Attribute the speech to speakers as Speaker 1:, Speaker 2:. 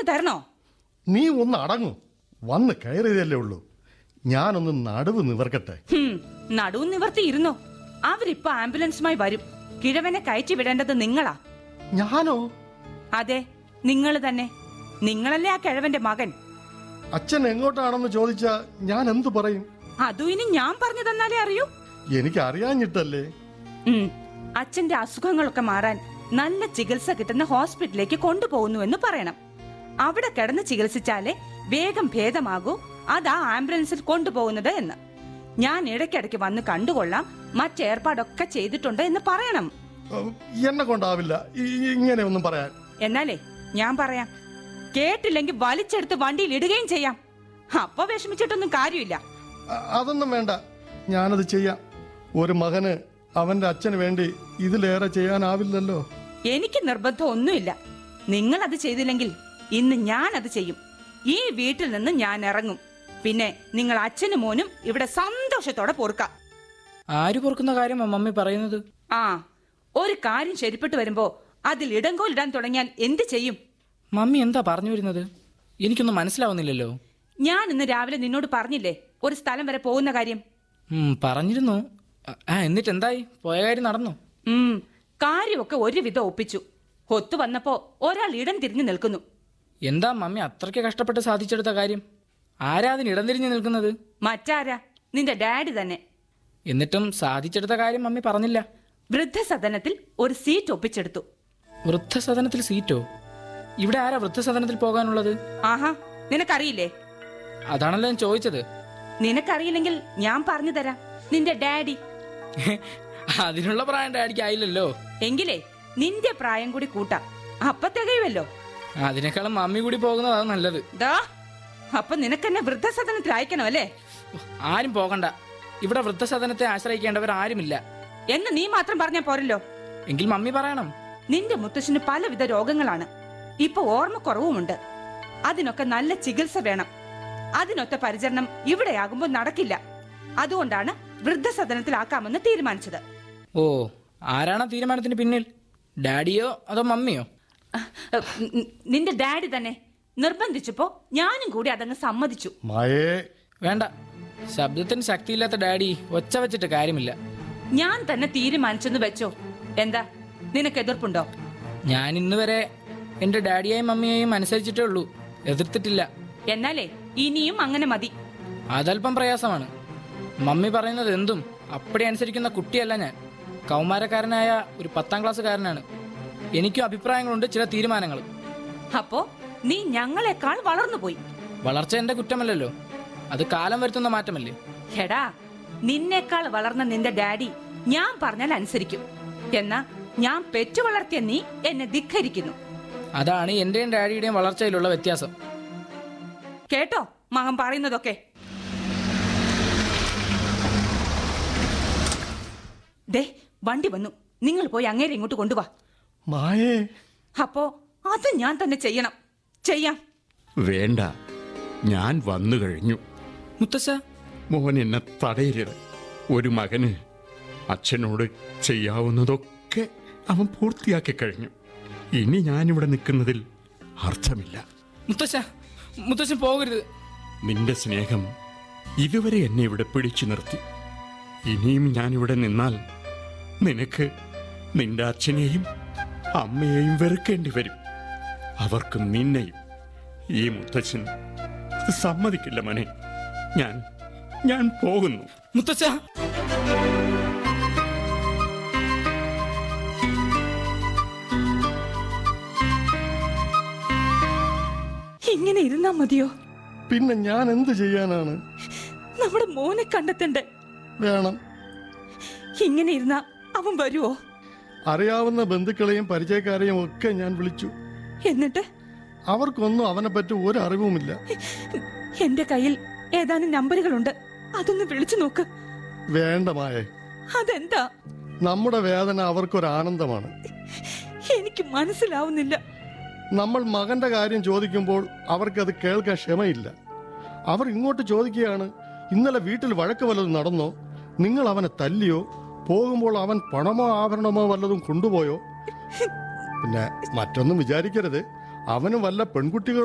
Speaker 1: തരണോ
Speaker 2: നീ ഒന്ന് അടങ്ങും വന്ന് കയറിയതല്ലേ ഉള്ളൂ ഞാനൊന്ന് നടുവ് നിവർക്കട്ടെ
Speaker 1: ഹും, നടുവും നിവർത്തി ഇരുന്നോ അവരിപ്പോ ആംബുലൻസുമായി വരും കിഴവനെ കയറ്റി വിടേണ്ടത് നിങ്ങളാ
Speaker 2: ഞാനോ
Speaker 1: അതെ നിങ്ങൾ തന്നെ നിങ്ങളല്ലേ ആ കിഴവന്റെ മകൻ
Speaker 2: അച്ഛൻ എങ്ങോട്ടാണെന്ന് ചോദിച്ചാ ഞാൻ എന്തു പറയും
Speaker 1: അതും ഇനി ഞാൻ പറഞ്ഞു തന്നാലേ അറിയൂ
Speaker 2: എനിക്ക് അറിയാഞ്ഞിട്ടല്ലേ
Speaker 1: ഉം, അച്ഛന്റെ അസുഖങ്ങളൊക്കെ മാറാൻ നല്ല ചികിത്സ കിട്ടുന്ന ഹോസ്പിറ്റലിലേക്ക് കൊണ്ടുപോകുന്നുവെന്ന് പറയണം അവിടെ കിടന്ന് ചികിത്സിച്ചാലേ വേഗം ഭേദമാകൂ അതാ ആംബുലൻസിൽ കൊണ്ടുപോകുന്നത് എന്ന് ഞാൻ ഇടയ്ക്കിടയ്ക്ക് വന്ന് കണ്ടുകൊള്ളാം മറ്റേർപ്പാടൊക്കെ ചെയ്തിട്ടുണ്ട് എന്ന് പറയണം
Speaker 2: ഉം, എന്നെ കൊണ്ടാവില്ല ഇ- ഇങ്ങനെ ഒന്നും പറയാൻ
Speaker 1: എന്നാലേ ഞാൻ പറയാം കേട്ടില്ലെങ്കിൽ വലിച്ചെടുത്ത് വണ്ടിയിൽ ഇടുകയും ചെയ്യാം അപ്പൊ വിഷമിച്ചിട്ടൊന്നും കാര്യമില്ല
Speaker 2: അ- അതൊന്നും വേണ്ട ഞാനത് ചെയ്യാം ഒരു മകന് അവന്റെ അച്ഛന് വേണ്ടി ഇതിലേറെ ചെയ്യാനാവില്ലല്ലോ
Speaker 1: എനിക്ക് നിർബന്ധം ഒന്നുമില്ല നിങ്ങൾ അത് ചെയ്തില്ലെങ്കിൽ ഇന്ന് ഞാൻ അത് ചെയ്യും ഈ വീട്ടിൽ നിന്ന് ഞാൻ ഇറങ്ങും പിന്നെ നിങ്ങൾ അച്ഛനും മോനും ഇവിടെ സന്തോഷത്തോടെ പൊറുക്കാം
Speaker 3: ആര് പൊറുക്കുന്ന കാര്യമാ മമ്മി പറയുന്നത്
Speaker 1: ആ ഒരു കാര്യം ശരിപ്പെട്ടു വരുമ്പോ അതിൽ ഇടങ്കോലിടാൻ തുടങ്ങിയാൽ എന്ത് ചെയ്യും
Speaker 3: മമ്മി എന്താ പറഞ്ഞു വരുന്നത് എനിക്കൊന്നും മനസ്സിലാവുന്നില്ലല്ലോ
Speaker 1: ഞാൻ ഇന്ന് രാവിലെ നിന്നോട് പറഞ്ഞില്ലേ ഒരു സ്ഥലം വരെ പോകുന്ന കാര്യം
Speaker 3: ഉം, പറഞ്ഞിരുന്നു അ- ആ എന്നിട്ട് എന്തായി പോയ കാര്യം നടന്നു
Speaker 1: ഉം കാര്യമൊക്കെ ഒരുവിധം ഒപ്പിച്ചു ഒത്തു വന്നപ്പോ ഒരാൾ ഇടം തിരിഞ്ഞു നിൽക്കുന്നു
Speaker 3: എന്താ മമ്മി അത്രയ്ക്ക് കഷ്ടപ്പെട്ട് സാധിച്ചെടുത്ത കാര്യം ആരാ അതിന് ഇടം തിരിഞ്ഞു നിൽക്കുന്നത്
Speaker 1: മറ്റാരാ നിന്റെ ഡാഡി തന്നെ
Speaker 3: എന്നിട്ടും സാധിച്ചെടുത്ത കാര്യം മമ്മി പറഞ്ഞില്ല
Speaker 1: വൃദ്ധസദനത്തിൽ ഒരു സീറ്റ് ഒപ്പിച്ചെടുത്തു
Speaker 3: വൃദ്ധസദനത്തിൽ സീറ്റോ ഇവിടെ ആരാ വൃദ്ധസദനത്തിൽ പോകാനുള്ളത്
Speaker 1: ആഹാ നിനക്കറിയില്ലേ
Speaker 3: അതാണല്ലോ ഞാൻ ചോദിച്ചത്
Speaker 1: നിനക്കറിയില്ലെങ്കിൽ ഞാൻ പറഞ്ഞു തരാം നിന്റെ ഡാഡി
Speaker 3: അതിനുള്ള പ്രായം ഡാഡിക്ക് ആയില്ലല്ലോ
Speaker 1: എങ്കിലേ നിന്റെ പ്രായം കൂടി കൂട്ടാം അപ്പൊ തികയുമല്ലോ
Speaker 3: അതിനേക്കാളും മമ്മി കൂടി പോകുന്നതാ നല്ലത്
Speaker 1: ദാ അപ്പൊ നിനക്കെന്നെ വൃദ്ധസദനത്തിൽ അയക്കണം അല്ലേ
Speaker 3: ആരും പോകണ്ട ഇവിടെ വൃദ്ധസദനത്തെ ആശ്രയിക്കേണ്ടവർ ആരുമില്ല
Speaker 1: എന്ന് നീ മാത്രം പറഞ്ഞാ പോരല്ലോ
Speaker 3: എങ്കിൽ മമ്മി പറയണം
Speaker 1: നിന്റെ മുത്തശ്ശന് പലവിധ രോഗങ്ങളാണ് ഇപ്പൊ ഓർമ്മക്കുറവുമുണ്ട് അതിനൊക്കെ നല്ല ചികിത്സ വേണം അതിനൊത്ത പരിചരണം ഇവിടെയാകുമ്പോൾ നടക്കില്ല അതുകൊണ്ടാണ് വൃദ്ധസദനത്തിലാക്കാമെന്ന് തീരുമാനിച്ചത്
Speaker 3: ഓ ആരാണ് ആ തീരുമാനത്തിന് പിന്നിൽ ഡാഡിയോ അതോ മമ്മിയോ
Speaker 1: അഹ്, നി- നിന്റെ ഡാഡി തന്നെ നിർബന്ധിച്ചപ്പോ ഞാനും കൂടി അതങ്ങ് സമ്മതിച്ചു
Speaker 2: മായേ
Speaker 3: വേണ്ട ശബ്ദത്തിന് ശക്തിയില്ലാത്ത ഡാഡി ഒച്ച വെച്ചിട്ട് കാര്യമില്ല
Speaker 1: ഞാൻ തന്നെ തീരുമാനിച്ചെന്ന് വെച്ചോ എന്താ നിനക്ക് എതിർപ്പുണ്ടോ
Speaker 3: ഞാൻ ഇന്ന് വരെ എന്റെ ഡാഡിയെയും മമ്മിയെയും അനുസരിച്ചിട്ടേ ഉള്ളൂ എതിർത്തിട്ടില്ല
Speaker 1: എന്നാലേ ഇനിയും അങ്ങനെ മതി
Speaker 3: അതല്പം പ്രയാസമാണ് മമ്മി പറയുന്നത് എന്തും അപ്പടി അനുസരിക്കുന്ന കുട്ടിയല്ല ഞാൻ കൗമാരക്കാരനായ ഒരു പത്താം ക്ലാസ്സുകാരനാണ് എനിക്കും അഭിപ്രായങ്ങളുണ്ട് ചില തീരുമാനങ്ങൾ
Speaker 1: അപ്പോ നീ ഞങ്ങളെക്കാൾ വളർന്നുപോയി
Speaker 3: വളർച്ച എന്റെ കുറ്റമല്ലല്ലോ അത് കാലം വരുത്തുന്ന മാറ്റമല്ലേ
Speaker 1: ഹെടാ നിന്നേക്കാൾ വളർന്ന നിന്റെ ഡാഡി ഞാൻ പറഞ്ഞാൽ അനുസരിക്കും എന്നാ ഞാൻ പെറ്റു വളർത്തിയ നീ എന്നെ ധിക്കരിക്കുന്നു
Speaker 3: അതാണ് എന്റെയും ഡാഡിയുടെയും വളർച്ചയിലുള്ള വ്യത്യാസം
Speaker 1: കേട്ടോ മകൻ പറയുന്നതൊക്കെ ദേ വണ്ടി വന്നു നിങ്ങൾ പോയി അങ്ങേരെ ഇങ്ങോട്ട് കൊണ്ടുവാ
Speaker 2: മായേ
Speaker 1: അപ്പോ അത് ഞാൻ തന്നെ ചെയ്യണം ചെയ്യാം
Speaker 4: വേണ്ട ഞാൻ വന്നു കഴിഞ്ഞു
Speaker 3: മുത്തശ്ശ
Speaker 4: മോൻ എന്നെ തടയരുത് ഒരു മകന് അച്ഛനോട് ചെയ്യാവുന്നതൊക്കെ അവൻ പൂർത്തിയാക്കി കഴിഞ്ഞു ഇനി ഞാനിവിടെ നിൽക്കുന്നതിൽ അർത്ഥമില്ല
Speaker 3: മുത്തശ്ശ മുത്തശ്ശൻ പോകരുത്
Speaker 4: നിന്റെ സ്നേഹം ഇതുവരെ എന്നെ ഇവിടെ പിടിച്ചു നിർത്തി ഇനിയും ഞാനിവിടെ നിന്നാൽ നിനക്ക് നിന്റെ അച്ഛനെയും അമ്മയെയും വെറുക്കേണ്ടി വരും അവർക്ക് നിന്നെയും ഈ മുത്തച്ഛൻ സമ്മതിക്കില്ല മനെ ഞാൻ ഞാൻ പോകുന്നു
Speaker 3: മുത്തശ്ശ
Speaker 1: ഇങ്ങനെ ഇരുന്നാ മതിയോ
Speaker 2: പിന്നെ ഞാൻ എന്ത് ചെയ്യാനാണ്
Speaker 1: നമ്മുടെ മോനെ കണ്ടെത്തണ്ടേ
Speaker 2: വേണം
Speaker 1: ഇങ്ങനെ ഇരുന്നാ അവൻ വരുവോ
Speaker 2: അറിയാവുന്ന ബന്ധുക്കളെയും പരിചയക്കാരെയും ഒക്കെ ഞാൻ വിളിച്ചു
Speaker 1: എന്നിട്ട്
Speaker 2: അവർക്കൊന്നും അവനെ പറ്റി ഒരു അറിവുമില്ല
Speaker 1: എന്റെ കയ്യിൽ ഏതാനും നമ്പറുകളുണ്ട് അതൊന്ന് വിളിച്ചു നോക്ക്
Speaker 2: വേണ്ട മായേ
Speaker 1: അതെന്താ
Speaker 2: നമ്മുടെ വേദന അവർക്കൊരു ആനന്ദമാണ്
Speaker 1: എനിക്ക് മനസ്സിലാവുന്നില്ല
Speaker 2: നമ്മൾ മകന്റെ കാര്യം ചോദിക്കുമ്പോൾ അവർക്കത് കേൾക്കാൻ ക്ഷമയില്ല അവർ ഇങ്ങോട്ട് ചോദിക്കുകയാണ് ഇന്നലെ വീട്ടിൽ വഴക്ക് വല്ലതും നടന്നോ നിങ്ങൾ അവനെ തല്ലിയോ പോകുമ്പോൾ അവൻ പണമോ ആഭരണമോ വല്ലതും കൊണ്ടുപോയോ പിന്നെ മറ്റൊന്നും വിചാരിക്കരുത് അവന് വല്ല പെൺകുട്ടികൾ